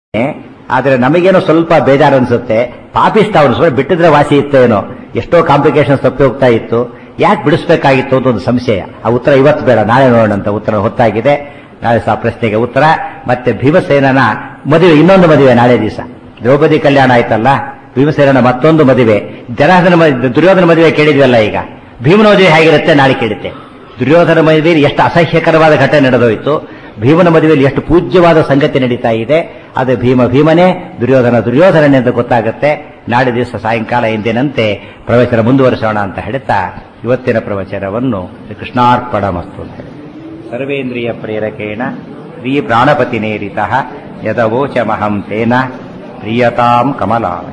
ಆದ್ರೆ ನಮಗೇನೋ ಸ್ವಲ್ಪ ಬೇಜಾರು ಅನ್ಸುತ್ತೆ ಪಾಪಿಷ್ಟ ಅವನು ಸ್ವಲ್ಪ ಬಿಟ್ಟಿದ್ರೆ ವಾಸಿ ಇತ್ತೇನೋ ಎಷ್ಟೋ ಕಾಂಪ್ಲಿಕೇಶನ್ಸ್ ತಪ್ಪಿ ಹೋಗ್ತಾ ಇತ್ತು ಯಾಕೆ ಬಿಡಿಸ್ಬೇಕಾಗಿತ್ತು ಅಂತ ಒಂದು ಸಂಶಯ ಆ ಉತ್ತರ ಇವತ್ತು ಬೇಡ ನಾಳೆ ನೋಡೋಣ ಅಂತ ಉತ್ತರ ಹೊತ್ತಾಗಿದೆ ನಾಳೆ ಸಹ ಪ್ರಶ್ನೆಗೆ ಉತ್ತರ ಮತ್ತೆ ಭೀಮಸೇನನ ಮದುವೆ ಇನ್ನೊಂದು ಮದುವೆ ನಾಳೆ ದಿವಸ ದ್ರೌಪದಿ ಕಲ್ಯಾಣ ಆಯ್ತಲ್ಲ ಭೀಮಸೇನನ ಮತ್ತೊಂದು ಮದುವೆ ಜನಾರ್ದನ ಮದುವೆ- ದುರ್ಯೋಧನ ಮದುವೆ ಕೇಳಿದ್ವಲ್ಲ ಈಗ ಭೀಮನ ಮದುವೆ ಹೇಗಿರುತ್ತೆ ನಾಳೆ ಕೇಳುತ್ತೆ ದುರ್ಯೋಧನ ಮದುವೆಯಲ್ಲಿ ಎಷ್ಟು ಅಸಹ್ಯಕರವಾದ ಘಟನೆ ನಡೆದೋಯ್ತು ಭೀಮನ ಮದುವೆಯಲ್ಲಿ ಎಷ್ಟು ಪೂಜ್ಯವಾದ ಸಂಗತಿ ನಡೀತಾ ಇದೆ ಅದು ಭೀಮ ಭೀಮನೇ ದುರ್ಯೋಧನ ದುರ್ಯೋಧನನೇ ಅಂತ ಗೊತ್ತಾಗುತ್ತೆ ನಾಳೆ ದಿವಸ ಸಾಯಂಕಾಲ ಎಂದಿನಂತೆ ಪ್ರವಚನ ಮುಂದುವರಿಸೋಣ ಅಂತ ಹೇಳ್ತಾ ಇವತ್ತಿನ ಪ್ರವಚನವನ್ನು ಕೃಷ್ಣಾರ್ಪಣ ಮಸ್ತು ಅಂತ ಹೇಳಿ ಸರ್ವೇಂದ್ರಿಯ ಪ್ರೇರಕೇಣ ಶ್ರೀ ಪ್ರಾಣಪತಿನೇರಿತ ಯದವೋಚಮಹಂ ತೇನ ಪ್ರಿಯತಾಂ ಕಮಲಾಲಯ